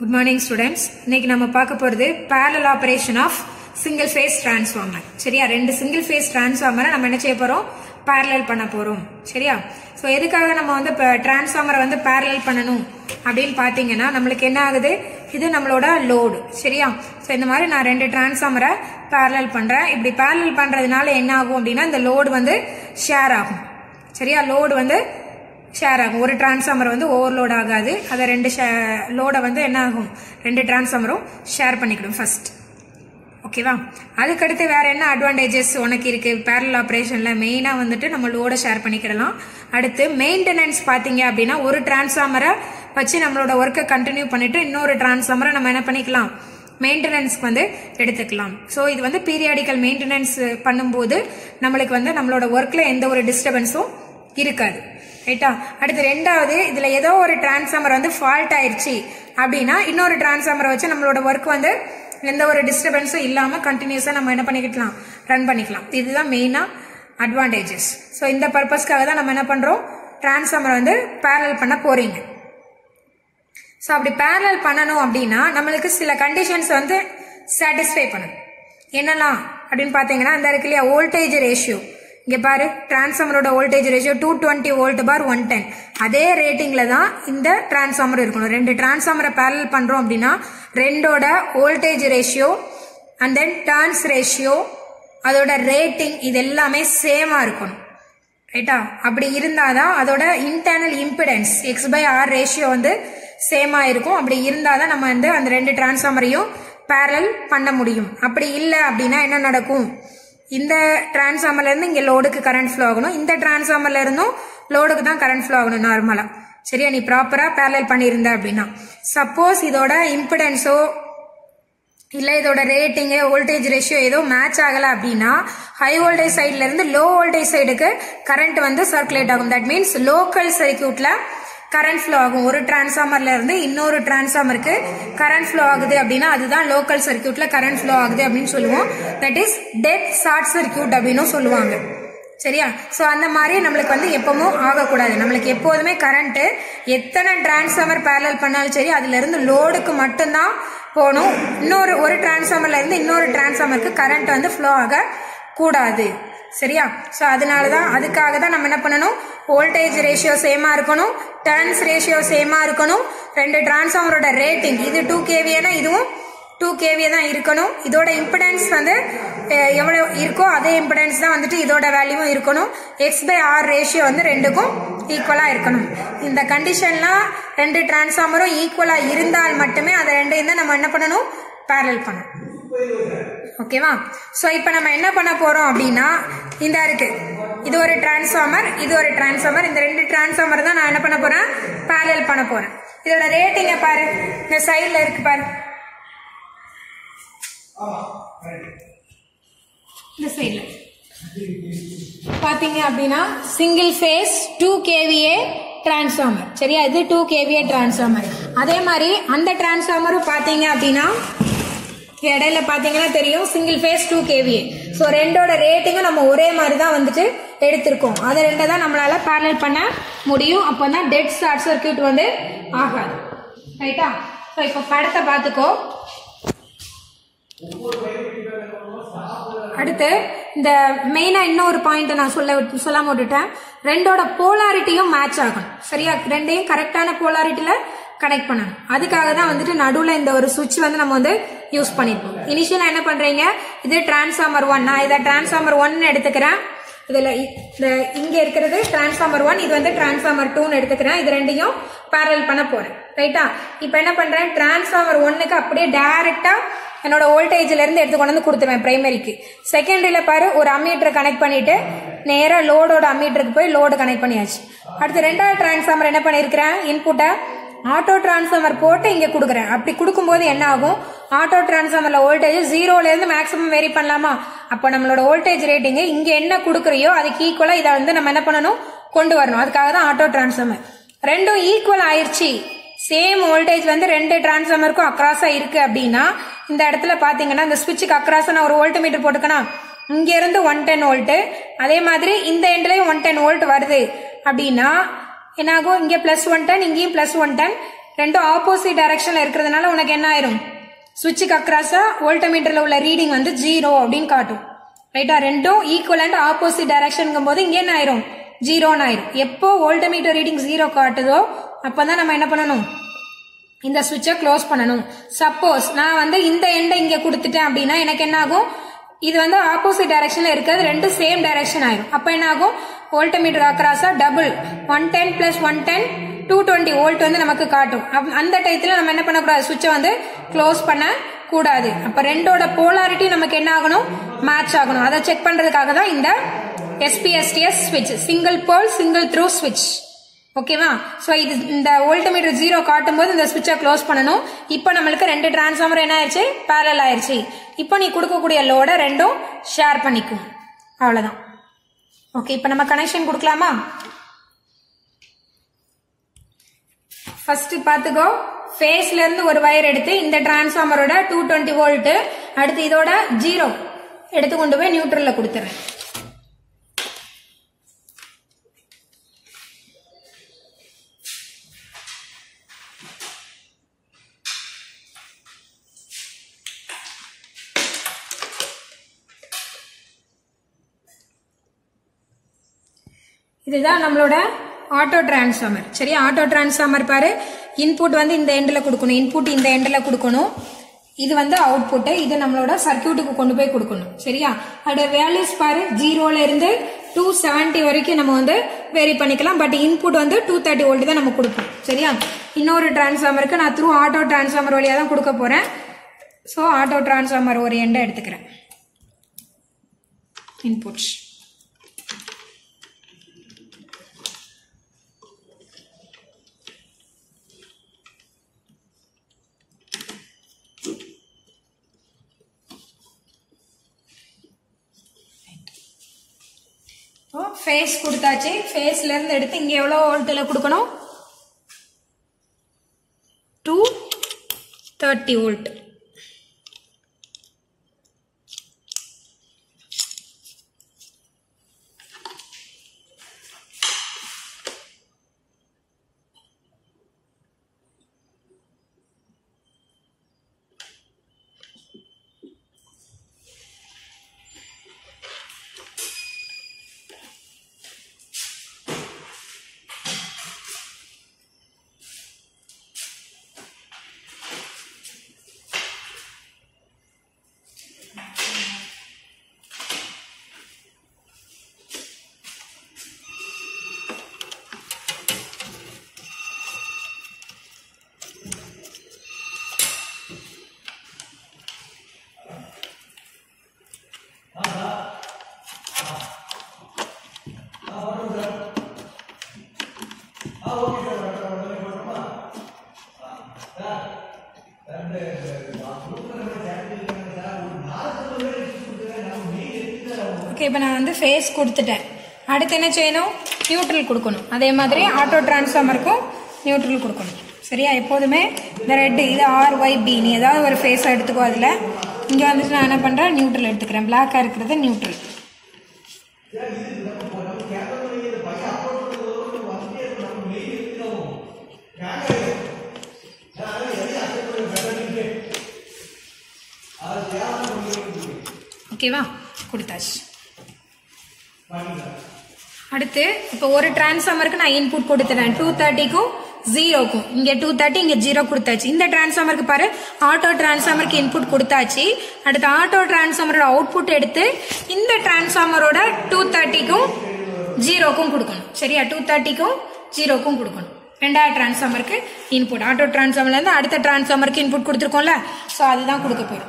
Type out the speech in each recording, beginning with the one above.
Good morning students இன்னைக்கு நம்ம பார்க்க போறது parallel operation of single phase transformer சரியா ரெண்டு சிங்கிள் ஃபேஸ் டிரான்ஸ்ஃபார்மரை நம்ம என்ன செய்ய போறோம் parallel பண்ண போறோம் சரியா ஸோ எதுக்காக நம்ம வந்து இப்போ டிரான்ஸ்ஃபார்மரை வந்து parallel பண்ணணும் அப்படின்னு பார்த்தீங்கன்னா நம்மளுக்கு என்ன ஆகுது இது நம்மளோட லோடு சரியா ஸோ இந்த மாதிரி நான் ரெண்டு டிரான்ஸ்ஃபார்மரை parallel பண்றேன் இப்படி parallel பண்றதுனால என்ன ஆகும் அப்படின்னா இந்த லோடு வந்து ஷேர் ஆகும் சரியா லோடு வந்து ஷேர் ஆகும் ஒரு டிரான்ஸ்ஃபார்மர் வந்து ஓவர்லோட் ஆகாது அதை ரெண்டு லோடை வந்து என்ன ஆகும் ரெண்டு டிரான்ஸ்ஃபார்மரும் ஷேர் பண்ணிக்கிடும் ஃபர்ஸ்ட் ஓகேவா அதுக்கடுத்து வேற என்ன அட்வான்டேஜஸ் உனக்கு இருக்கு பேரல் ஆப்ரேஷன்ல மெயினா வந்துட்டு நம்ம லோட ஷேர் பண்ணிக்கிடலாம் அடுத்து மெயின்டெனன்ஸ் பாத்தீங்க அப்படின்னா ஒரு டிரான்ஸ்ஃபார்மரை வச்சு நம்மளோட ஒர்க்கை கண்டினியூ பண்ணிட்டு இன்னொரு டிரான்ஸ்ஃபார்மரை நம்ம என்ன பண்ணிக்கலாம் மெயின்டெனன்ஸ்க்கு வந்து எடுத்துக்கலாம் ஸோ இது வந்து பீரியாடிக்கல் மெயின்டெனன்ஸ் பண்ணும்போது நம்மளுக்கு வந்து நம்மளோட ஒர்க்கில் எந்த ஒரு டிஸ்டர்பன்ஸும் இருக்காது ரைட்டா அடுத்து ரெண்டாவது இதுல ஏதோ ஒரு டிரான்ஸ்ஃபார்மர் வந்து ஃபால்ட் ஆயிருச்சு அப்படின்னா இன்னொரு டிரான்ஸ்ஃபார்மரை வச்சு நம்மளோட ஒர்க் வந்து எந்த ஒரு டிஸ்டர்பன்ஸும் இல்லாம கண்டினியூஸா நம்ம என்ன பண்ணிக்கலாம் ரன் பண்ணிக்கலாம் இதுதான் மெயினா அட்வான்டேஜஸ் ஸோ இந்த பர்பஸ்க்காக தான் நம்ம என்ன பண்றோம் டிரான்ஸ்ஃபார்மர் வந்து பேரல் பண்ண போறீங்க ஸோ அப்படி பேரல் பண்ணணும் அப்படின்னா நம்மளுக்கு சில கண்டிஷன்ஸ் வந்து சாட்டிஸ்ஃபை பண்ணணும் என்னெல்லாம் அப்படின்னு பார்த்தீங்கன்னா இந்த இருக்கு இல்லையா வோல்டேஜ் ரேஷியோ இங்கே பாரு டிரான்ஸ்ஃபார்மரோட voltage ratio two twenty volt பார் ஒன் டென் அதே ரேட்டிங்கில் தான் இந்த டிரான்ஸ்ஃபார்மர் இருக்கணும் ரெண்டு டிரான்ஸ்ஃபார்மரை பேரல் பண்ணுறோம் அப்படின்னா ரெண்டோட voltage ratio and then turns ratio அதோட ரேட்டிங் இது எல்லாமே சேமாக இருக்கணும் ரைட்டா அப்படி இருந்தாதான் அதோட internal impedance X by R ratio வந்து சேமா இருக்கும் அப்படி இருந்தாதான் நம்ம வந்து அந்த ரெண்டு டிரான்ஸ்ஃபார்மரையும் பேரல் பண்ண முடியும் அப்படி இல்லை அப்படின்னா என்ன நடக்கும் இந்த டிரான்ஸ்ஃபார்மர்ல இருந்து இங்க லோடுக்கு கரண்ட் ஃப்ளோ ஆகணும் இந்த டிரான்ஸ்ஃபார்மர்ல இருந்தும் லோடுக்கு தான் கரண்ட் ஃப்ளோ ஆகணும் நார்மலா சரியா நீ ப்ராப்பரா பேரல் பண்ணியிருந்த அப்படின்னா சப்போஸ் இதோட இம்பிடன்ஸோ இல்ல இதோட ரேட்டிங்கு வோல்டேஜ் ரேஷியோ ஏதோ மேட்ச் ஆகல அப்படின்னா ஹை வோல்டேஜ் சைட்ல இருந்து லோ வோல்டேஜ் சைடுக்கு கரண்ட் வந்து சர்க்குலேட் ஆகும் தட் மீன்ஸ் லோக்கல் சர்க்கியூட்ல கரண்ட் ஃப்ளோ ஆகும் ஒரு டிரான்ஸ்ஃபார்மர்ல இருந்து இன்னொரு டிரான்ஸ்ஃபார்மருக்கு கரண்ட் ஃப்ளோ ஆகுது அப்படின்னா அதுதான் லோக்கல் சர்க்கியூட்ல கரண்ட் ஃப்ளோ ஆகுது அப்படின்னு சொல்லுவோம் that is dead short circuit அப்படின்னு சொல்லுவாங்க சரியா ஸோ அந்த மாதிரி நம்மளுக்கு வந்து எப்பவும் ஆகக்கூடாது நம்மளுக்கு எப்போதுமே கரண்ட் எத்தனை டிரான்ஸ்ஃபார்மர் பேரல் பண்ணாலும் சரி அதுல இருந்து லோடுக்கு மட்டும்தான் போகணும் இன்னொரு ஒரு டிரான்ஸ்ஃபார்மர்ல இருந்து இன்னொரு டிரான்ஸ்ஃபார்மருக்கு கரண்ட் வந்து ஃப்ளோ ஆக கூடாது சரியா ஸோ அதனால தான் அதுக்காக தான் நம்ம என்ன பண்ணணும் வோல்டேஜ் ரேஷியோ சேமா இருக்கணும் டர்ன்ஸ் ரேஷியோ சேமா இருக்கணும் ரெண்டு டிரான்ஸ்ஃபார்மரோட ரேட்டிங் இது டூ கேவியனா இதுவும் டூ கேவியே தான் இருக்கணும் இதோட இம்பிடன்ஸ் வந்து எவ்வளோ இருக்கோ அதே இம்பிடன்ஸ் தான் வந்துட்டு இதோட வேல்யூவும் இருக்கணும் எக்ஸ் பை ஆர் ரேஷியோ வந்து ரெண்டுக்கும் ஈக்குவலாக இருக்கணும் இந்த கண்டிஷன்லாம் ரெண்டு டிரான்ஸ்ஃபார்மரும் ஈக்குவலாக இருந்தால் மட்டுமே அதை ரெண்டையும் தான் நம்ம என்ன பண்ணணும் பேரல் பண்ணணும் ஓகேவா ஸோ இப்போ நம்ம என்ன பண்ண போறோம் அப்படின்னா இந்த இருக்கு இது ஒரு டிரான்ஸ்ஃபார்மர் இது ஒரு டிரான்ஸ்ஃபார்மர் இந்த ரெண்டு டிரான்ஸ்ஃபார்மர் தான் நான் என்ன பண்ண போறேன் பேரல் பண்ண போறேன் இதோட ரேட்டிங்கை பாரு இந்த சைடில் இருக்கு பாரு இந்த சைடில் பார்த்தீங்க அப்படின்னா single phase two KVA transformer சரியா இது டூ கேவிஏ டிரான்ஸ்ஃபார்மர் அதே மாதிரி அந்த டிரான்ஸ்ஃபார்மரும் பார்த்தீங்க அப்படின்னா இடையில பார்த்தீங்கன்னா தெரியும் single phase two KVA so ரெண்டோட ரேட்டிங்கும் நம்ம ஒரே மாதிரி தான் வந்துட்டு எடுத்திருக்கோம் அதை ரெண்டை தான் நம்மளால பேரல் பண்ண முடியும் அப்போ தான் டெட் ஷார்ட் சர்க்கியூட் வந்து ஆகாது ரைட்டா ஸோ இப்போ படத்தை பார்த்துக்கோ அடுத்து இந்த மெயினாக இன்னொரு பாயிண்ட் நான் சொல்ல சொல்லாம விட்டுட்டேன் ரெண்டோட போலாரிட்டியும் மேட்ச் ஆகணும் சரியா ரெண்டையும் கரெக்டான போலாரிட்டியில் கனெக்ட் பண்ணணும் அதுக்காக தான் வந்துட்டு நடுவில் இந்த ஒரு சுவிட்ச் வந்து நம்ம வந்து யூஸ் பண்ணிருப்போம் இனிஷியலாக என்ன பண்ணுறீங்க இது டிரான்ஸ்ஃபார்மர் ஒன் நான் இதை டிரான்ஸ்ஃபார்மர் ஒன்னு எடுத்துக்கிறேன் இதில் இந்த இங்கே இருக்கிறது டிரான்ஸ்ஃபார்மர் ஒன் இது வந்து டிரான்ஸ்ஃபார்மர் டூன்னு எடுத்துக்கிறேன் இது ரெண்டையும் பேரல் பண்ண போகிறேன் ரைட்டா இப்போ என்ன பண்ணுறேன் டிரான்ஸ்ஃபார்மர் ஒன்னுக்கு அப்படியே டைரெக்டாக என்னோட வோல்டேஜ்ல இருந்து எடுத்து கொண்டு வந்து கொடுத்துருவேன் பிரைமரிக்கு செகண்டரியில பாரு ஒரு அம்மீட்டர் கனெக்ட் பண்ணிட்டு நேரா லோடோட அம்மீட்டருக்கு போய் லோடு கனெக்ட் பண்ணியாச்சு அடுத்து ரெண்டாவது டிரான்ஸ்ஃபார்மர் என்ன பண்ணிருக்கிறேன் இன்புட்டை ஆட்டோ டிரான்ஸ்ஃபார்மர் போட்டு இங்க கொடுக்குறேன் அப்படி கொடுக்கும்போது என்ன ஆகும் ஆட்டோ டிரான்ஸ்ஃபார்மர்ல வோல்டேஜ் ஜீரோல இருந்து மேக்ஸிமம் வேரி பண்ணலாமா அப்போ நம்மளோட வோல்டேஜ் ரேட்டிங் இங்க என்ன கொடுக்குறியோ அதுக்கு ஈக்குவலா இதை வந்து நம்ம என்ன பண்ணணும் கொண்டு வரணும் அதுக்காக தான் ஆட்டோ டிரான்ஸ்ஃபார்மர் ரெண்டும் ஈக்குவல் ஆயிடுச்சு சேம் வோல்டேஜ் வந்து ரெண்டு டிரான்ஸ்ஃபார்மருக்கும் அக்ராஸா இருக்கு அப்படின்னா இந்த இடத்துல பாத்தீங்கன்னா இந்த சுவிட்சுக்கு அக்ராஸா நான் ஒரு வோல்ட் மீட்டர் போட்டுக்கணும் இங்க இருந்து ஒன் டென் வோல்ட் அதே மாதிரி இந்த எண்ட்லயும் ஒன் டென் வோல்ட் வருது அப்படின்னா என்னாகும் இங்கே ப்ளஸ் ஒன் டென் இங்கேயும் ப்ளஸ் ஒன் டென் ரெண்டும் ஆப்போசிட் டைரக்ஷன்ல இருக்கிறதுனால உனக்கு என்ன ஆயிரும் சுவிட்சுக்கு அக்ராஸா வோல்டமீட்டர்ல உள்ள ரீடிங் வந்து ஜீரோ அப்படின்னு காட்டும் ரைட்டா ரெண்டும் ஈக்குவல் அண்ட் ஆப்போசிட் டைரக்ஷனுங்கும் போது இங்க என்ன ஆயிரும் ஜீரோன்னு ஆயிரும் எப்போ வோல்டமீட்டர் ரீடிங் ஜீரோ காட்டுதோ அப்பதான் நம்ம என்ன பண்ணணும் இந்த சுவிட்சை க்ளோஸ் பண்ணணும் சப்போஸ் நான் வந்து இந்த எண்டை இங்க கொடுத்துட்டேன் அப்படின்னா எனக்கு என்ன ஆகும் இது வந்து ஆப்போசிட் டைரக்ஷன்ல இருக்கிறது ரெண்டு சேம் டைரக்ஷன் ஆயிரும் அப்ப என்ன ஆகும் வோல்டமீட்டர் அக்ராஸா double one ten plus one ten two twenty volt வந்து நமக்கு காட்டும் அப்ப- அந்த டயத்துல நம்ம என்ன பண்ணக்கூடாது சுவிட்சை வந்து க்ளோஸ் பண்ண கூடாது அப்ப ரெண்டோட போலாரிட்டி நமக்கு என்ன ஆகணும் மேட்ச் ஆகணும் அதை செக் பண்றதுக்காக தான் இந்த எஸ்பிஎஸ்டிஎஸ் ஸ்விட்ச் சிங்கிள் போல் சிங்கிள் த்ரூ ஸ்விட்ச் ஓகேவா ஸோ இது இந்த வோல்டமீட்டர் ஜீரோ காட்டும் போது இந்த சுவிட்சை க்ளோஸ் பண்ணணும் இப்போ நம்மளுக்கு ரெண்டு டிரான்ஸ்ஃபார்மர் என்ன ஆயிடுச்சு பேரல் ஆயிடுச்சு இப்போ நீ கொடுக்கக்கூடிய லோடை ரெண்டும் ஷேர் பண்ணிக்கும் அவ்வளோதான் ஓகே இப்போ நம்ம கனெக்ஷன் கொடுக்கலாமா ஃபர்ஸ்ட் பார்த்துக்கோ ஃபேஸ்ல இருந்து ஒரு வயர் எடுத்து இந்த டிரான்ஸ்ஃபார்மரோட டூ டுவெண்ட்டி வோல்ட் அடுத்து இதோட ஜீரோ எடுத்து கொண்டு போய் நியூட்ரல்ல கொடுத்துறேன் இதுதான் நம்மளோட ஆட்டோ டிரான்ஸ்ஃபார்மர் சரியா ஆட்டோ டிரான்ஸ்ஃபார்மர் பாரு இன்புட் வந்து இந்த எண்டில் கொடுக்கணும் இன்புட் இந்த எண்டில் கொடுக்கணும் இது வந்து அவுட்புட்டு இது நம்மளோட சர்க்கியூட்டுக்கு கொண்டு போய் கொடுக்கணும் சரியா அதோட வேல்யூஸ் பாரு ஜீரோல இருந்து டூ செவன்ட்டி வரைக்கும் நம்ம வந்து வேரி பண்ணிக்கலாம் பட் இன்புட் வந்து டூ தேர்ட்டி வோல்ட் தான் நம்ம கொடுப்போம் சரியா இன்னொரு டிரான்ஸ்ஃபார்மருக்கு நான் த்ரூ ஆட்டோ டிரான்ஸ்ஃபார்மர் வழியாக தான் கொடுக்க போறேன் ஸோ ஆட்டோ டிரான்ஸ்ஃபார்மர் ஒரு எண்டை எடுத்துக்கிறேன் இன்புட்ஸ் இப்போ ஃபேஸ் கொடுத்தாச்சு ஃபேஸ்ல இருந்து எடுத்து இங்க எவ்வளோ வோல்ட்டில் கொடுக்கணும் டூ தேர்ட்டி வோல்ட் ஓகே இப்போ நான் வந்து ஃபேஸ் கொடுத்துட்டேன் அடுத்து என்ன செய்யணும் நியூட்ரல் கொடுக்கணும் அதே மாதிரி ஆட்டோ டிரான்ஸ்ஃபார்மருக்கும் நியூட்ரல் கொடுக்கணும் சரியா எப்போதுமே இந்த ரெட்டு இது ஆர் ஒய் பி நீ ஏதாவது ஒரு ஃபேஸை எடுத்துக்கோ அதில் இங்கே வந்துட்டு நான் என்ன பண்ணுறேன் நியூட்ரல் எடுத்துக்கிறேன் பிளாக்காக இருக்கிறது நியூட்ரல் ஓகேவா கொடுத்தாச்சு அடுத்து இப்போ ஒரு டிரான்ஸ்ஃபார்மருக்கு நான் இன்புட் கொடுத்துறேன் டூ தேர்ட்டிக்கும் ஜீரோக்கும் இங்க டூ தேர்ட்டி இங்க ஜீரோ கொடுத்தாச்சு இந்த டிரான்ஸ்ஃபார்மருக்கு பாரு ஆட்டோ டிரான்ஸ்ஃபார்மருக்கு இன்புட் கொடுத்தாச்சு அடுத்து ஆட்டோ டிரான்ஸ்ஃபார்மரோட அவுட்புட் எடுத்து இந்த டிரான்ஸ்ஃபார்மரோட டூ தேர்ட்டிக்கும் ஜீரோக்கும் கொடுக்கணும் சரியா டூ தேர்ட்டிக்கும் ஜீரோக்கும் கொடுக்கணும் ரெண்டாவது டிரான்ஸ்ஃபார்மருக்கு இன்புட் ஆட்டோ டிரான்ஸ்ஃபார்மர்ல இருந்து அடுத்த டிரான்ஸ்ஃபார்மருக்கு இன்புட் கொடுத்துருக்கோம்ல ஸோ அதுதான் கொடுக்க போறோம்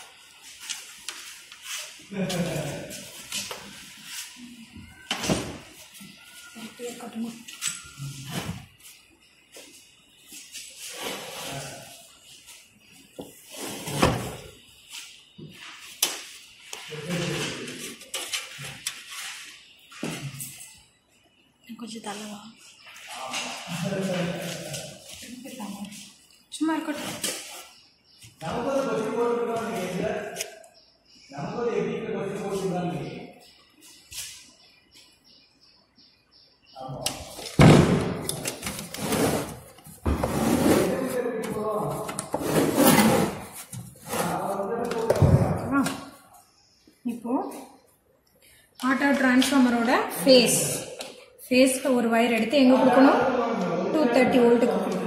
கொஞ்சம் தள்ளவா சும்மா இருக்கட்டும் ஓகேவா? இப்போ ஆட்டோ டிரான்ஸ்ஃபார்மரோட ஃபேஸ் ஃபேஸ்க்கு ஒரு வயர் எடுத்து எங்கே கொடுக்கணும் டூ தேர்ட்டி வோல்ட்டுக்கு கொடுக்கணும்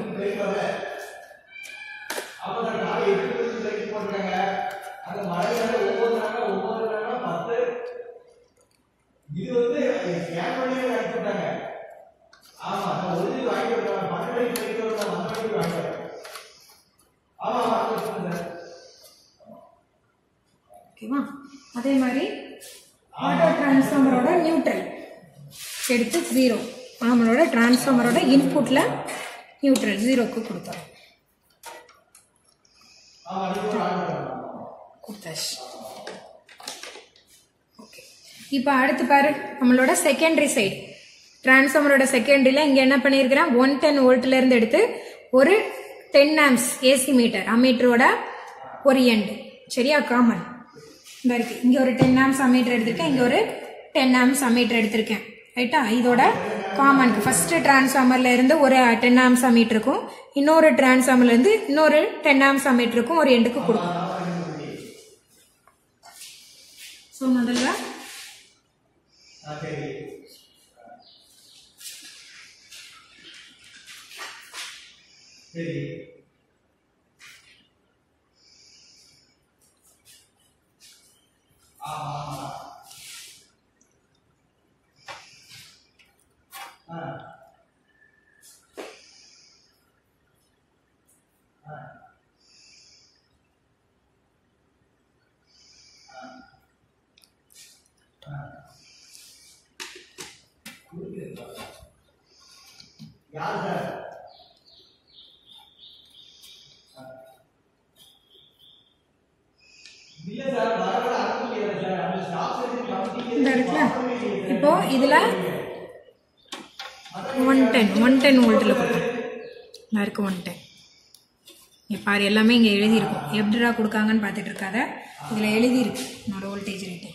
ஓகேவா அதே மாதிரி ஆட்டோ டிரான்ஸ்ஃபார்மரோட நியூட்ரல் எடுத்து ஜீரோ நம்மளோட டிரான்ஸ்ஃபார்மரோட இன்புட்டில் நியூட்ரல் ஜீரோக்கு கொடுத்தோம் கொடுத்தாச்சு ஓகே இப்போ அடுத்து பாரு நம்மளோட செகண்டரி சைடு டிரான்ஸ்ஃபார்மரோட செகண்டரியில் இங்கே என்ன பண்ணியிருக்கிறேன் ஒன் டென் வோல்ட்லேருந்து எடுத்து ஒரு டென் ஆம்ஸ் ஏசி மீட்டர் அம்மீட்டரோட ஒரு எண்டு சரியா காமன் இந்த இருக்கு இங்கே ஒரு டென் ஆம்ஸ் அம்மீட்டர் எடுத்திருக்கேன் இங்கே ஒரு டென் ஆம்ஸ் அம்மீட்டர் எடுத்திருக்கேன் ரைட்டா இதோட காமன் ஃபர்ஸ்ட் டிரான்ஸ்ஃபார்மர்ல இருந்து ஒரு டென் ஆம்ஸ் அம்மீட்டருக்கும் இன்னொரு டிரான்ஸ்ஃபார்மர்ல இருந்து இன்னொரு டென் ஆம்ஸ் அம்மீட்டருக்கும் ஒரு எண்டுக்கு கொடுக்கும் ஸோ முதல்ல இந்த இருக்குல்ல இப்போ இதுல ஒன் டென் ஒன் டென் வோல்ட்டில் கொடுக்கும் நான் இருக்கு ஒன் டென் இங்கே பாரு எல்லாமே இங்கே எழுதியிருக்கும் எப்படிடா கொடுக்காங்கன்னு பார்த்துட்டு இருக்காத இதில் எழுதியிருக்கு என்னோட வோல்டேஜ் ரேட்டு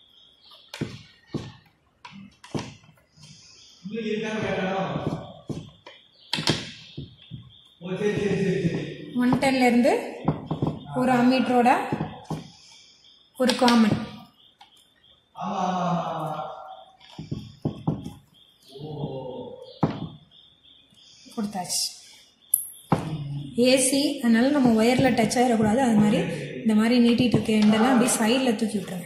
ஒன் டென்லேருந்து ஒரு அம்மீட்டரோட ஒரு காமன் கொடுத்தாச்சு ஏசி அதனால நம்ம ஒயரில் டச் ஆகிடக்கூடாது அது மாதிரி இந்த மாதிரி நீட்டிகிட்டு இருக்க எண்டெல்லாம் அப்படியே சைடில் தூக்கி விட்டுருங்க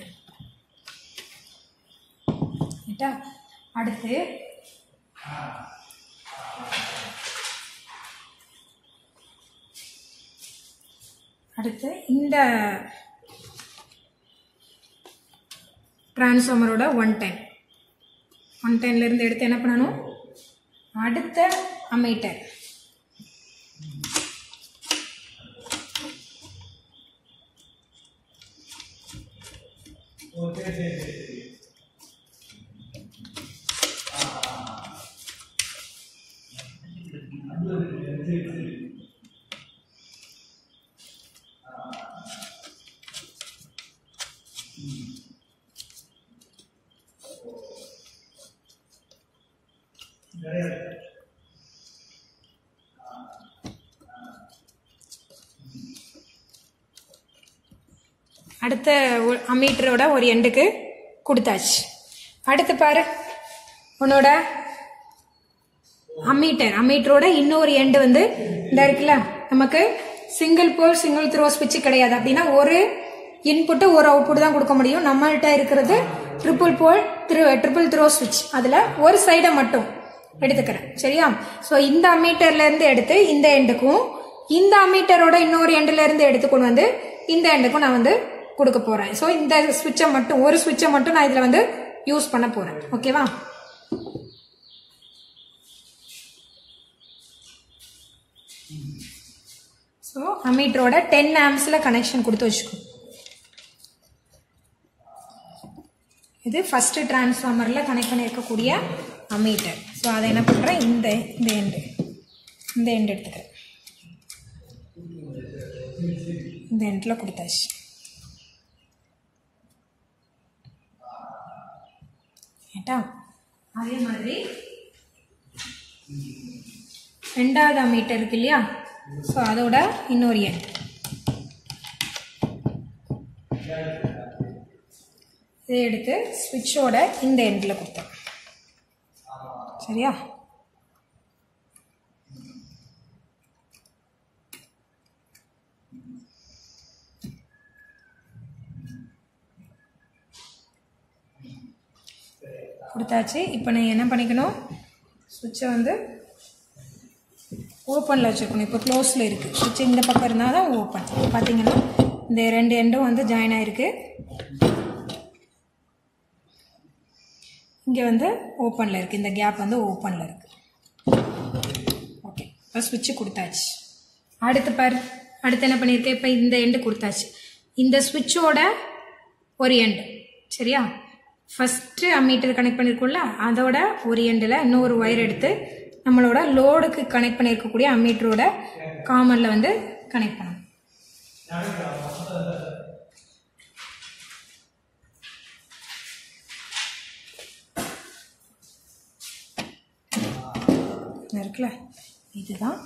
ரைட்டா அடுத்து அடுத்து இந்த டிரான்ஸ்ஃபார்மரோட ஒன் டென் ஒன் டென்லேருந்து எடுத்து என்ன பண்ணணும் அடுத்த அம்மீட்டர் அடுத்த அம்மீட்டரோட ஒரு எண்டுக்கு கொடுத்தாச்சு அடுத்து பாரு உன்னோட அம்மீட்டர் அம்மீட்டரோட இன்னொரு எண்டு வந்து இந்த இருக்குல்ல நமக்கு சிங்கிள் போல் சிங்கிள் த்ரோ ஸ்விட்ச் கிடையாது அப்படின்னா ஒரு இன்புட்டு ஒரு அவுட்புட் தான் கொடுக்க முடியும் நம்மள்கிட்ட இருக்கிறது triple pole through triple throw ஸ்விட்ச் அதில் ஒரு சைடை மட்டும் எடுத்துக்கிறேன் சரியா ஸோ இந்த அம்மீட்டர்ல இருந்து எடுத்து இந்த எண்டுக்கும் இந்த அம்மீட்டரோட இன்னொரு எண்டுல இருந்து எடுத்து கொண்டு வந்து இந்த எண்டுக்கும் நான் வந்து கொடுக்க போறேன் ஸோ இந்த ஸ்விட்சை மட்டும் ஒரு ஸ்விட்சை மட்டும் நான் இதில் வந்து யூஸ் பண்ண போறேன் ஓகேவா ஸோ அம்மீட்டரோட டென் ஆம்ஸில் கனெக்ஷன் கொடுத்து வச்சுக்கோ இது ஃபர்ஸ்ட் டிரான்ஸ்ஃபார்மரில் கனெக்ட் பண்ணியிருக்கக்கூடிய அம்மீட்டர் ஸோ அதை என்ன பண்ணுறேன் இந்த இந்த எண்டு இந்த எண்டு எடுத்துக்கிறேன் இந்த எண்டில் கொடுத்தாச்சு ஏட்டா அதே மாதிரி ரெண்டாவது அம்மீட்டர் இருக்கு இல்லையா ஸோ அதோட இன்னொரு எண்ட் இதை எடுத்து ஸ்விட்சோட இந்த எண்டில் கொடுத்தேன் சரியா கொடுத்தாச்சு இப்போ நான் என்ன பண்ணிக்கணும் சுவிட்சை வந்து ஓப்பனில் வச்சுருக்கணும் இப்போ க்ளோஸில் இருக்குது சுவிட்ச் இந்த பக்கம் இருந்தால் தான் ஓப்பன் பார்த்தீங்கன்னா இந்த ரெண்டு எண்டும் வந்து ஜாயின் ஆகிருக்கு இங்கே வந்து ஓப்பனில் இருக்குது இந்த கேப் வந்து ஓப்பனில் இருக்குது ஓகே இப்போ சுவிட்சு கொடுத்தாச்சு அடுத்து பாரு அடுத்து என்ன பண்ணியிருக்கேன் இப்போ இந்த எண்டு கொடுத்தாச்சு இந்த சுவிட்சோட ஒரு எண்டு சரியா ஃபஸ்ட்டு அம்மீட்டர் கனெக்ட் பண்ணியிருக்கோம்ல அதோட ஒரு எண்டில் இன்னொரு ஒயர் எடுத்து நம்மளோட லோடுக்கு கனெக்ட் பண்ணியிருக்கக்கூடிய அம்மீட்டரோட காமனில் வந்து கனெக்ட் பண்ணணும் இருக்குல்ல இதுதான்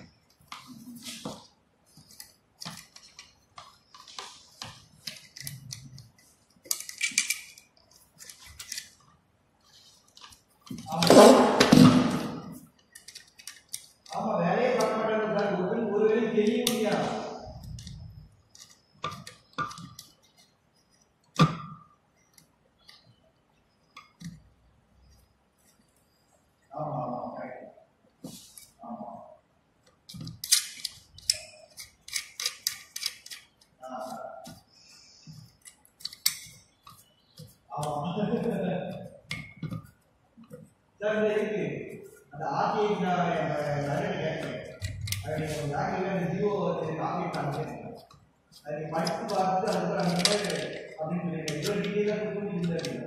சார் இந்த இருக்கு அந்த ஆர்டிஐ நான் நிறைய கேட்கிறேன் அது நீங்கள் ஒரு பேங்கில் அந்த ஜியோ ஆர்டிஐ காமிச்சேன் அது நீங்கள் படித்து பார்த்து அதுக்கப்புறம் நீங்கள் அப்படின்னு சொல்லிட்டு இவ்வளோ டீட்டெயிலாக கொடுத்து இருந்தாரு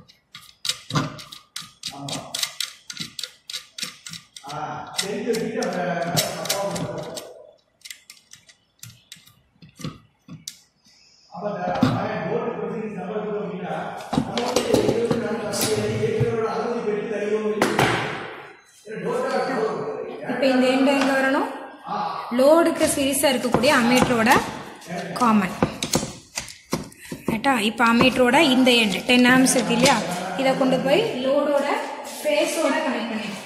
ஆமாம் ஆ தெரிஞ்ச வச்சுட்டு அந்த அப்பாவை அப்போ அந்த போர்டு ப்ரொசீஜர் நம்பர் கொடுத்தோம் அப்படின்னா நம்ம வந்து இருபத்தி நாலு வருஷம் ஏற்கனவே அறுபது பெட்டி தருவோம் இப்போ இந்த எண்டு எங்கே வரணும் லோடுக்கு சீரியஸாக இருக்கக்கூடிய அமீட்டரோட காமன் ரைட்டா இப்போ அமீட்டரோட இந்த எண்டு டென் ஆம்ஸ் இருக்கு இல்லையா இதை கொண்டு போய் லோடோட ஃபேஸோட கனெக்ட் பண்ணிடணும்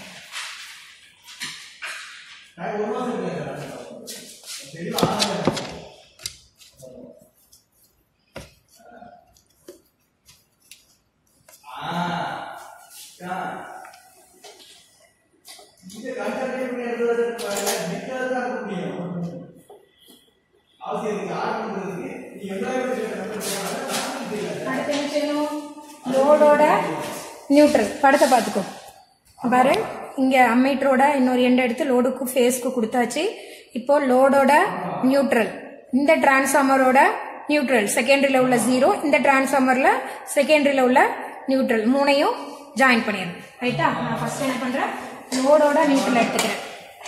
இந்த கன்சல்டேட் நிக்கிறது தான் முடியும் அவசியம் இருக்கு ஆர்டர் பண்றதுக்கு நீ எல்லாரும் அடுத்து என்ன செய்யணும் லோடோட நியூட்ரல் படத்தை பார்த்துக்கோ பாரு இங்கே அம்மீட்டரோட இன்னொரு எண்டை எடுத்து லோடுக்கு ஃபேஸ்க்கு கொடுத்தாச்சு இப்போ லோடோட நியூட்ரல் இந்த டிரான்ஸ்ஃபார்மரோட நியூட்ரல் செகண்டரியில் உள்ள ஜீரோ இந்த டிரான்ஸ்ஃபார்மரில் செகண்டரியில் உள்ள நியூட்ரல் மூணையும் ஜாயின் பண்ணிடணும் ரைட்டா நான் ஃபர்ஸ்ட் என்ன பண்ணுறேன் லோடோட நியூட்ரல் எடுத்துக்கிறேன்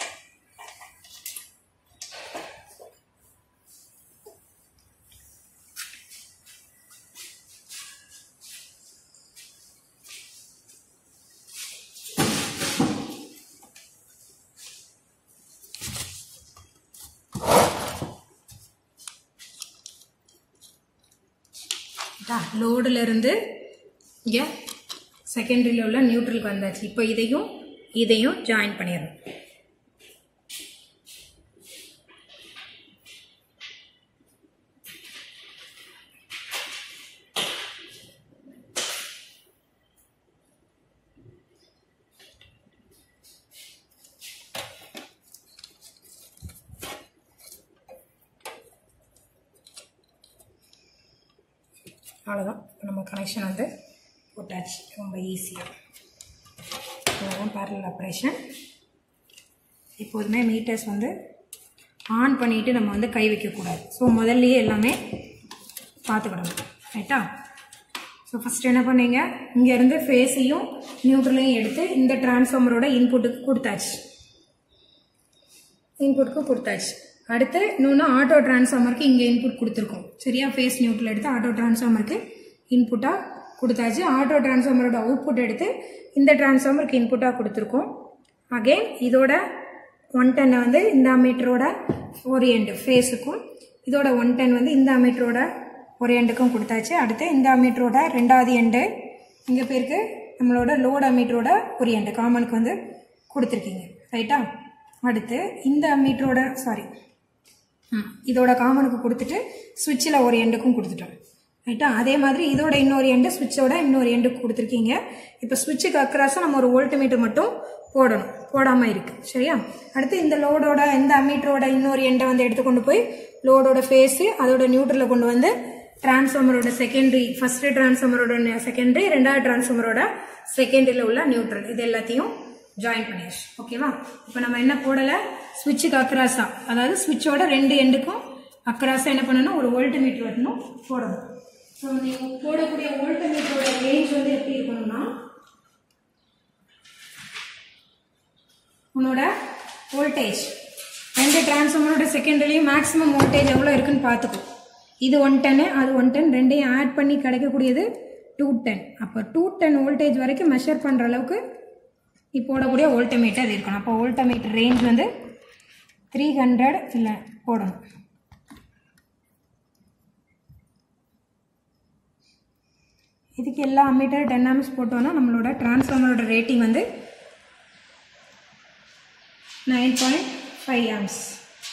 லோடில் இருந்து இங்கே செகண்டரியில் உள்ள நியூட்ரலுக்கு வந்தாச்சு இப்போ இதையும் இதையும் ஜாயின் பண்ணிடணும் அவ்வளோதான் நம்ம கனெக்ஷன் வந்து போட்டாச்சு ரொம்ப ஈஸியாக இதுதான் பேரல் ஆப்ரேஷன் எப்போதுமே மீட்டர்ஸ் வந்து ஆன் பண்ணிவிட்டு நம்ம வந்து கை வைக்கக்கூடாது ஸோ முதல்லயே எல்லாமே பார்த்துக்கிடணும் ரைட்டா ஸோ ஃபஸ்ட் என்ன பண்ணீங்க இங்கேருந்து ஃபேஸையும் நியூட்ரலையும் எடுத்து இந்த டிரான்ஸ்ஃபார்மரோட இன்புட்டுக்கு கொடுத்தாச்சு இன்புட்டுக்கு கொடுத்தாச்சு அடுத்து இன்னொன்று ஆட்டோ டிரான்ஸ்ஃபார்மருக்கு இங்கே இன்புட் கொடுத்துருக்கோம் சரியா ஃபேஸ் நியூட்ரல் எடுத்து ஆட்டோ டிரான்ஸ்ஃபார்மருக்கு இன்புட்டாக கொடுத்தாச்சு ஆட்டோ டிரான்ஸ்ஃபார்மரோட அவுட்புட் எடுத்து இந்த டிரான்ஸ்ஃபார்மருக்கு இன்புட்டாக கொடுத்துருக்கோம் அகெயின் இதோட ஒன் டென்னை வந்து இந்த அம்மீட்டரோட ஒரு எண்டு ஃபேஸுக்கும் இதோட ஒன் டென் வந்து இந்த அம்மீட்டரோட ஒரு எண்டுக்கும் கொடுத்தாச்சு அடுத்து இந்த அம்மீட்டரோட ரெண்டாவது எண்டு இங்கே பேருக்கு நம்மளோட லோட் அம்மீட்டரோட ஒரு எண்டு காமனுக்கு வந்து கொடுத்துருக்கீங்க ரைட்டா அடுத்து இந்த அம்மீட்டரோட சாரி இதோட காமனுக்கு கொடுத்துட்டு சுவிட்சில் ஒரு எண்டுக்கும் கொடுத்துட்டோம் ரைட்டா அதே மாதிரி இதோட இன்னொரு எண்டு சுவிட்சோட இன்னொரு எண்டுக்கு கொடுத்துருக்கீங்க இப்போ சுவிட்சுக்கு அக்ராஸாக நம்ம ஒரு வோல்ட்மீட்டர் மட்டும் போடணும் போடாமல் இருக்கு சரியா அடுத்து இந்த லோடோட இந்த அம்மீட்டரோட இன்னொரு எண்டை வந்து எடுத்து கொண்டு போய் லோடோட ஃபேஸு அதோட நியூட்ரலில் கொண்டு வந்து டிரான்ஸ்ஃபார்மரோட செகண்டரி ஃபர்ஸ்ட் டிரான்ஸ்ஃபார்மரோட செகண்டரி ரெண்டாவது டிரான்ஸ்ஃபார்மரோட செகண்டரியில் உள்ள நியூட்ரல் இது எல்லாத்தையும் ஜாயின் பண்ணியாச்சு ஓகேவா இப்போ நம்ம என்ன போடலை சுவிட்சுக்கு அக்ராஸா அதாவது சுவிட்சோட ரெண்டு எண்டுக்கும் அக்ராஸா என்ன பண்ணணும் ஒரு வோல்ட் மீட்டர் வரணும் போடணும் ஸோ நீங்கள் போடக்கூடிய வோல்ட் மீட்டரோட ரேஞ்ச் வந்து எப்படி இருக்கணும்னா உன்னோட வோல்டேஜ் ரெண்டு டிரான்ஸ்ஃபார்மரோட செகண்டரிலையும் மேக்ஸிமம் வோல்டேஜ் எவ்வளோ இருக்குன்னு பார்த்துக்கோ இது ஒன் டென்னு அது ஒன் டென் ரெண்டையும் ஆட் பண்ணி கிடைக்கக்கூடியது டூ டென் அப்போ டூ டென் வோல்டேஜ் வரைக்கும் மெஷர் பண்ணுற அளவுக்கு நீ போடக்கூடிய வோல்டமீட்டர் இருக்கணும் அப்போ வோல்டமீட்டர் ரேஞ்ச் வந்து த்ரீ ஹண்ட்ரட் இல்லை போடணும் இதுக்கு எல்லா அம்மீட்டர் டென் ஆம்ஸ் போட்டோன்னா நம்மளோட டிரான்ஸ்ஃபார்மரோட ரேட்டிங் வந்து நைன் பாயிண்ட் ஃபைவ் ஆம்ஸ்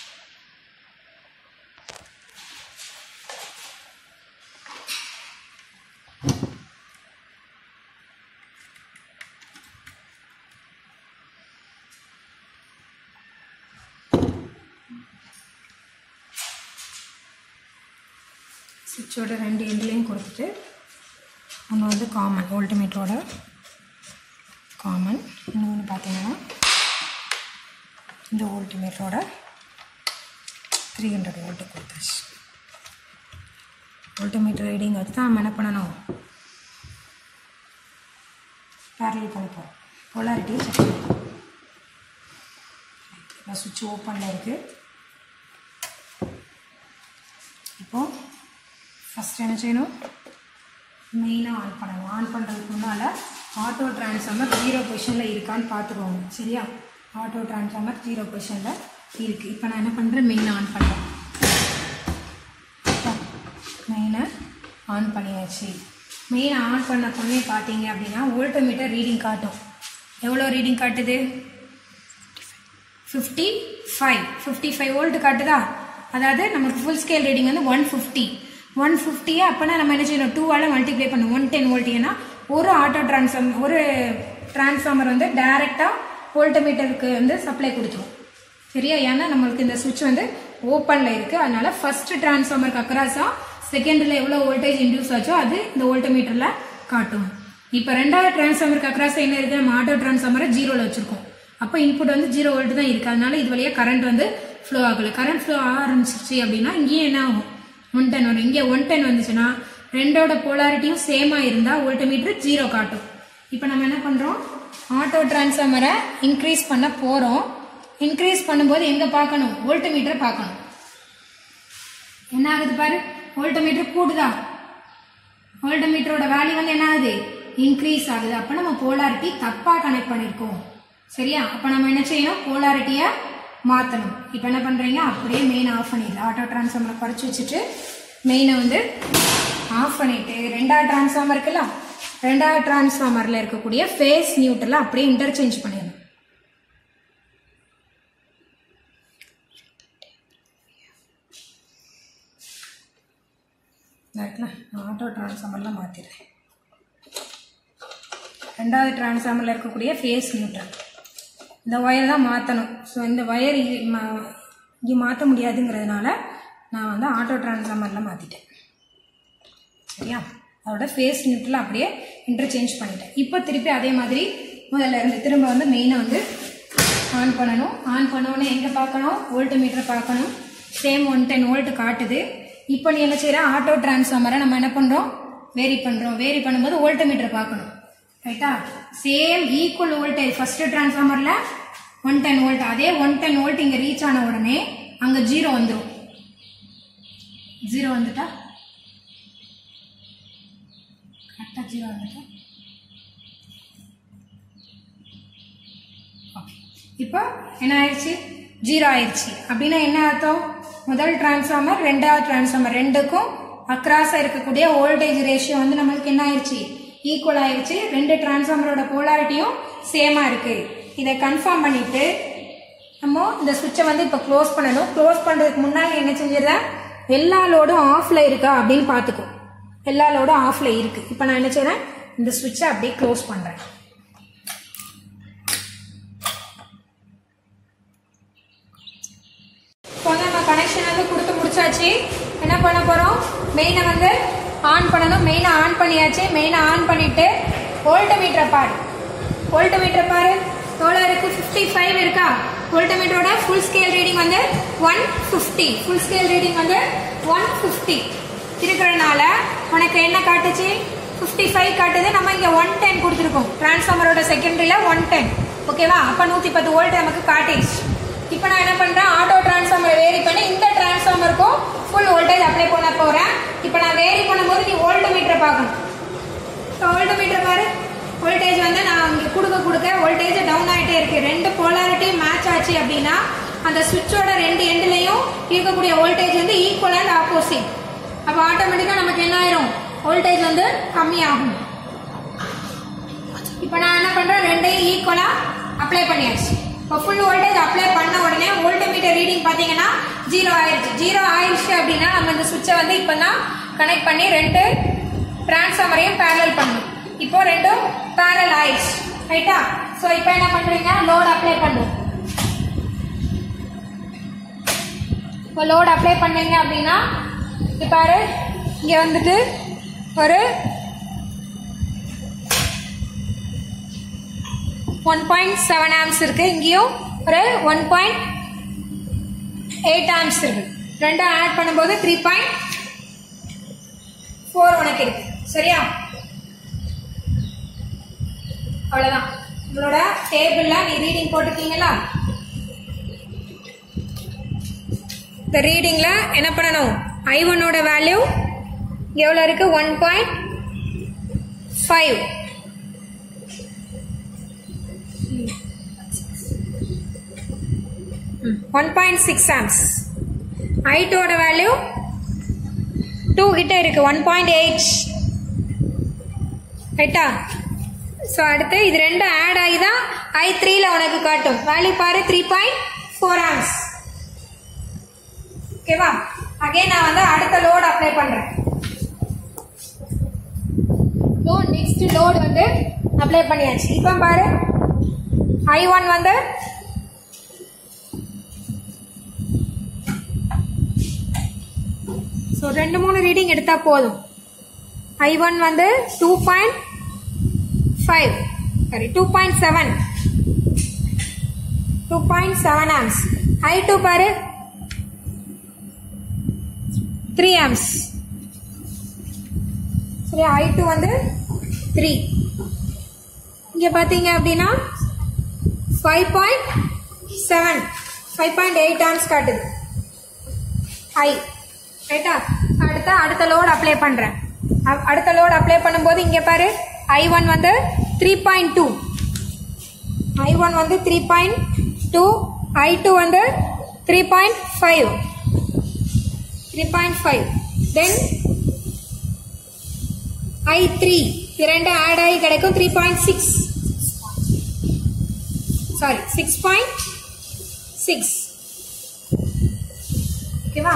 சுவிட்சோட ரெண்டு எண்ட்லேயும் கொடுத்துட்டு ஒன்று வந்து காமன் வோல்ட்மீட்டரோட காமன் இன்னொன்று பார்த்தீங்கன்னா இந்த வோல்ட்மீட்டரோட த்ரீ ஹண்ட்ரட் வோல்ட்டு கொடுத்தாச்சு வோல்ட்மீட்டர் ரீடிங் வச்சு தான் நம்ம என்ன பண்ணணும் பேரல் பண்ண போகிறோம் பொலாரிட்டியை செக் பண்ணணும் இப்போ சுவிட்ச் ஓப்பனில் இருக்குது இப்போது ஃபஸ்ட் என்ன செய்யணும் மெயினாக ஆன் பண்ணணும் ஆன் பண்ணுறதுக்கு முன்னால் ஆட்டோ டிரான்ஸ்ஃபார்மர் ஜீரோ பொசிஷனில் இருக்கான்னு பார்த்துருவோங்க சரியா ஆட்டோ டிரான்ஸ்ஃபார்மர் ஜீரோ பொசிஷனில் இருக்குது இப்போ நான் என்ன பண்ணுறேன் மெயினை ஆன் பண்ணுறேன் மெயினை ஆன் பண்ணியாச்சு மெயினை ஆன் பண்ண பொண்ணே பார்த்தீங்க அப்படின்னா வோல்ட்டோமீட்டர் ரீடிங் காட்டும் எவ்வளோ ரீடிங் காட்டுது fifty five fifty five volt காட்டுதா அதாவது நமக்கு ஃபுல் ஸ்கேல் ரீடிங் வந்து ஒன் ஃபிஃப்டி ஒன் ஃபிஃப்டியை அப்போனா நம்ம என்ன செய்யணும் டூவால் மல்டிப்ளை பண்ணணும் ஒன் டென் வோல்ட் ஏன்னா ஒரு ஆட்டோ டிரான்ஸ்ஃபார்ம் ஒரு டிரான்ஸ்ஃபார்மர் வந்து டைரெக்டாக வோல்ட்டமீட்டருக்கு வந்து சப்ளை கொடுத்துரும் சரியா ஏன்னா நம்மளுக்கு இந்த சுவிட்ச் வந்து ஓப்பனில் இருக்குது அதனால ஃபர்ஸ்ட் டிரான்ஸ்ஃபார்மருக்கு அக்ராஸாக செகண்டில் எவ்வளோ வோல்டேஜ் இன்டியூஸ் ஆச்சோ அது இந்த வோல்ட்டமீட்டரில் காட்டும் இப்போ ரெண்டாவது டிரான்ஸ்ஃபார்மருக்கு அக்ராஸாக என்ன இருக்குது நம்ம ஆட்டோ டிரான்ஸ்ஃபார்மரை ஜீரோவில் வச்சுருக்கோம் அப்போ இன்புட் வந்து ஜீரோ வோல்ட் தான் இருக்குது அதனால இது வழியாக கரண்ட் வந்து ஃப்ளோ ஆகலை கரண்ட் ஃப்ளோ ஆரம்பிச்சிருச்சு அப்படின்னா இங்கேயும் என்ன ஆகும் ஒன் டென் வரும் இங்கே ஒன் டென் வந்துச்சுன்னா ரெண்டோட போலாரிட்டியும் சேமாக இருந்தால் வோல்ட்டமீட்டர் ஜீரோ காட்டும் இப்போ நம்ம என்ன பண்ணுறோம் ஆட்டோ டிரான்ஸ்ஃபார்மரை இன்க்ரீஸ் பண்ண போகிறோம் இன்க்ரீஸ் பண்ணும்போது எங்கே பார்க்கணும் வோல்ட்டமீட்டர் பார்க்கணும் என்ன ஆகுது பாரு வோல்ட்டமீட்டர் கூடுதா வோல்ட்டமீட்டரோட வேல்யூ வந்து என்ன ஆகுது இன்க்ரீஸ் ஆகுது அப்போ நம்ம போலாரிட்டி தப்பாக கனெக்ட் பண்ணியிருக்கோம் சரியா அப்போ நம்ம என்ன செய்யணும் போலாரிட்டியை மாற்றணும் இப்போ என்ன பண்ணுறீங்க அப்படியே மெயின் ஆஃப் பண்ணிடலாம் ஆட்டோ டிரான்ஸ்ஃபார்மரை குறைச்சி வச்சுட்டு மெயினை வந்து ஆஃப் பண்ணிட்டு ரெண்டாவது டிரான்ஸ்ஃபார்மர் இருக்குல்ல ரெண்டாவது டிரான்ஸ்ஃபார்மரில் இருக்கக்கூடிய ஃபேஸ் நியூட்ரலை அப்படியே இன்டர்சேஞ்ச் பண்ணிடணும் இருக்குல்ல நான் ஆட்டோ டிரான்ஸ்ஃபார்மர்லாம் மாற்றிடுறேன் ரெண்டாவது டிரான்ஸ்ஃபார்மரில் இருக்கக்கூடிய ஃபேஸ் நியூட்ரல் இந்த ஒயர் தான் மாற்றணும் ஸோ இந்த ஒயர் இங்கே மாற்ற முடியாதுங்கிறதுனால நான் வந்து ஆட்டோ டிரான்ஸ்ஃபார்மரில் மாற்றிட்டேன் சரியா அதோட ஃபேஸ் நியூட்ரல் அப்படியே இன்டர்சேஞ்ச் பண்ணிட்டேன் இப்போ திருப்பி அதே மாதிரி முதல்ல இருந்து திரும்ப வந்து மெயினை வந்து ஆன் பண்ணணும் ஆன் பண்ணோன்னே எங்கே பார்க்கணும் வோல்ட் மீட்டர் பார்க்கணும் சேம் ஒன் டென் வோல்ட் காட்டுது இப்போ நீ என்ன செய்கிற ஆட்டோ டிரான்ஸ்ஃபார்மரை நம்ம என்ன பண்ணுறோம் வேரி பண்ணுறோம் வேரி பண்ணும்போது வோல்ட் மீட்டர் பார்க்கணும் ரைட்டா சேம் ஈக்குவல் வோல்டேஜ் ஃபர்ஸ்ட் டிரான்ஸ்ஃபார்மரில் ஒன் டென் வோல்ட் அதே ஒன் டென் வோல்ட் இங்கே ரீச் ஆன உடனே அங்கே ஜீரோ வந்துடும் ஜீரோ வந்துட்டா கரெக்டாக ஜீரோ வந்துட்டா ஓகே இப்போ என்ன ஆயிடுச்சு ஜீரோ ஆயிடுச்சு அப்படின்னா என்ன அர்த்தம் முதல் டிரான்ஸ்ஃபார்மர் ரெண்டாவது டிரான்ஸ்ஃபார்மர் ரெண்டுக்கும் அக்ராஸாக இருக்கக்கூடிய வோல்டேஜ் ரேஷியோ வந்து நம்மளுக்கு என்ன ஆயிடுச்சு ஈக்குவல் ஆயிடுச்சு ரெண்டு டிரான்ஸ்ஃபார்மரோட போலாரிட்டியும் சேமாக இருக்கு இதை கன்ஃபார்ம் பண்ணிட்டு நம்ம இந்த சுவிட்சை வந்து இப்போ க்ளோஸ் பண்ணணும் க்ளோஸ் பண்ணுறதுக்கு முன்னாடி என்ன செஞ்சிடறேன் எல்லா லோடும் ஆஃப்ல இருக்கா அப்படின்னு பார்த்துக்கோ எல்லா லோடும் ஆஃப்ல இருக்கு இப்போ நான் என்ன செய்றேன் இந்த சுவிட்சை அப்படியே க்ளோஸ் பண்ணுறேன் இப்போ வந்து நம்ம கனெக்ஷன் வந்து கொடுத்து முடிச்சாச்சு என்ன பண்ண போகிறோம் மெயினை வந்து ஆன் பண்ணணும் மெயினை ஆன் பண்ணியாச்சு மெயினை ஆன் பண்ணிட்டு வோல்டமீட்டரை பாரு வோல்டமீட்டர் பாரு எவ்வளோ இருக்கு ஃபிஃப்டி ஃபைவ் இருக்கா வோல்டமீட்டரோட ஃபுல் ஸ்கேல் ரீடிங் வந்து one fifty full scale reading வந்து ஒன் ஃபிஃப்டி இருக்கிறனால உனக்கு என்ன காட்டுச்சு ஃபிஃப்டி ஃபைவ் காட்டுது நம்ம இங்கே ஒன் டென் கொடுத்துருக்கோம் டிரான்ஸ்ஃபார்மரோட செகண்டரியில் ஒன் டென் ஓகேவா அப்போ நூற்றி பத்து வோல்ட் நமக்கு காட்டிடுச்சு இப்போ நான் என்ன பண்ணுறேன் ஆட்டோ டிரான்ஸ்ஃபார்மரை வேரி பண்ணி இந்த டிரான்ஸ்ஃபார்மருக்கும் ஃபுல் வோல்டேஜ் அப்ளை பண்ண போகிறேன் இப்போ நான் வேரி பண்ணும்போது நீ வோல்ட் மீட்டரை பார்க்கணும் வோல்ட் மீட்டர் பாரு வோல்டேஜ் வந்து நான் இங்கே கொடுக்க கொடுக்க வோல்டேஜ் டவுன் ஆகிட்டே இருக்கு ரெண்டு போலாரிட்டி மேட்ச் ஆச்சு அப்படின்னா அந்த சுவிட்சோட ரெண்டு எண்ட்லையும் இருக்கக்கூடிய வோல்டேஜ் வந்து ஈக்குவல் அண்ட் ஆப்போசிட் அப்போ ஆட்டோமேட்டிக்காக நமக்கு என்ன ஆயிரும் வோல்டேஜ் வந்து கம்மியாகும் இப்போ நான் என்ன பண்ணுறேன் ரெண்டையும் ஈக்குவலாக அப்ளை பண்ணியாச்சு இப்போ ஃபுல் வோல்டேஜ் அப்ளை பண்ண உடனே வோல்டமீட்டர் ரீடிங் பார்த்தீங்கன்னா ஜீரோ ஆயிடுச்சு ஜீரோ ஆயிடுச்சு அப்படின்னா நம்ம இந்த சுவிட்சை வந்து இப்போ தான் கனெக்ட் பண்ணி ரெண்டு டிரான்ஸ்ஃபார்மரையும் பேரல் பண்ணணும் இப்போ ரெண்டும் பேரல் ஆயிடுச்சு ரைட்டா ஸோ இப்போ என்ன பண்ணுறீங்க லோட் அப்ளை பண்ணுவோம் இப்போ லோட் அப்ளை பண்ணீங்க அப்படின்னா இப்போ பாரு இங்கே வந்துட்டு ஒரு ஒன் பாயிண்ட் செவன் ஆம்ஸ் இருக்கு இங்கேயும் ஒரு ஒன் பாயிண்ட் எயிட் ஆம்ஸ் இருக்கு ரெண்டும் ஆட் பண்ணும்போது த்ரீ பாயிண்ட் ஃபோர் உனக்கு இருக்கு சரியா அவ்வளோதான் உங்களோட டேபிளில் நீ ரீடிங் போட்டுருக்கீங்களா இந்த ரீடிங்கில் என்ன பண்ணணும் ஐ ஒன்னோட வேல்யூ எவ்வளோ இருக்கு one point five one point six amps I டூவோட வேல்யூ டூ கிட்ட இருக்கு ஒன் பாயிண்ட் எயிட் ரைட்டா ஸோ அடுத்து இது ரெண்டும் ஆட் ஆகி தான் ஐ த்ரீல உனக்கு காட்டும் வேல்யூ பாரு த்ரீ பாயிண்ட் ஃபோர் ஆம்ஸ் ஓகேவா அகைன் நான் வந்து அடுத்த லோடு அப்ளை பண்றேன் இப்போ நெக்ஸ்ட் லோடு வந்து அப்ளை பண்ணியாச்சு இப்போ பாரு ஐ ஒன் வந்து ஸோ ரெண்டு மூணு ரீடிங் எடுத்தா போதும் ஐ ஒன் வந்து two point five sorry two point seven two point seven amps I two பாரு த்ரீ ஆம்ஸ் சரி ஐ டூ வந்து த்ரீ இங்கே பார்த்தீங்க அப்படின்னா five point seven five point eight amps காட்டுது ஐ ரைட்டா அடுத்த அடுத்த லோடு அப்ளை பண்ணுறேன் அடுத்த லோடு அப்ளை பண்ணும்போது இங்கே பாரு ஐ ஒன் வந்து three point two I one வந்து three point two I two வந்து three point five three point five then I three இரண்டு ஆட் ஆகி கிடைக்கும் three point six sorry six point six ஓகேவா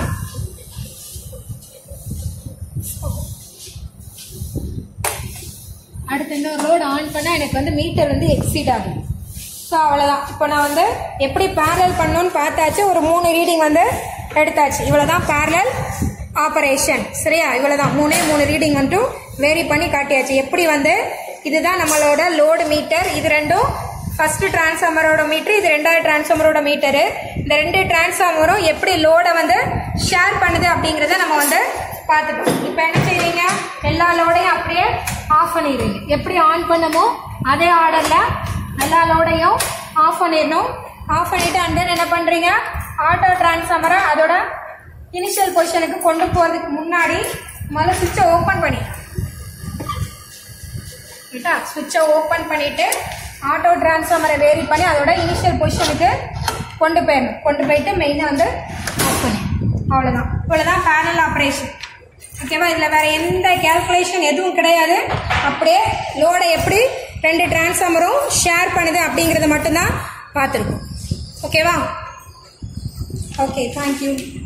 அடுத்து இன்னொரு ரோடு ஆன் பண்ணால் எனக்கு வந்து மீட்டர் வந்து எக்ஸீட் ஆகும் ஸோ அவ்வளோதான் இப்போ நான் வந்து எப்படி பேரல் பண்ணணும்னு பார்த்தாச்சு ஒரு மூணு ரீடிங் வந்து எடுத்தாச்சு இவ்வளோதான் பேரல் ஆபரேஷன் சரியா இவ்வளோதான் மூணே மூணு ரீடிங் வந்துட்டு வேரி பண்ணி காட்டியாச்சு எப்படி வந்து இதுதான் நம்மளோட லோடு மீட்டர் இது ரெண்டும் ஃபர்ஸ்ட் டிரான்ஸ்ஃபார்மரோட மீட்டர் இது ரெண்டாவது டிரான்ஸ்ஃபார்மரோட மீட்டரு இந்த ரெண்டு டிரான்ஸ்ஃபார்மரும் எப்படி லோடை வந்து ஷேர் பண்ணுது அப்படிங்கிறத நம்ம வந்து பார்த்துட்டோம் இப்போ என்ன செய்றீங்க எல்லா லோடையும் அப்படியே ஆஃப் பண்ணிடுறீங்க எப்படி ஆன் பண்ணமோ அதே ஆர்டரில் எல்லா லோடையும் ஆஃப் பண்ணிடணும் ஆஃப் பண்ணிட்டு அண்ட் தென் என்ன பண்ணுறீங்க ஆட்டோ டிரான்ஸ்ஃபார்மரை அதோட இனிஷியல் பொசிஷனுக்கு கொண்டு போகிறதுக்கு முன்னாடி முதல்ல சுவிட்சை ஓப்பன் பண்ணி ரைட்டா சுவிட்சை ஓப்பன் பண்ணிட்டு ஆட்டோ டிரான்ஸ்ஃபார்மரை வேரி பண்ணி அதோட இனிஷியல் பொசிஷனுக்கு கொண்டு போயிடணும் கொண்டு போயிட்டு மெயினை வந்து ஆஃப் பண்ணி அவ்வளோதான் இவ்வளோதான் பேனல் ஆப்ரேஷன் ஓகேவா இதில் வேற எந்த கேல்குலேஷன் எதுவும் கிடையாது அப்படியே லோடை எப்படி ரெண்டு டிரான்ஸ்ஃபார்மரும் ஷேர் பண்ணுது அப்படிங்கிறத மட்டும்தான் பார்த்துருக்கோம் ஓகேவா ஓகே தேங்க்யூ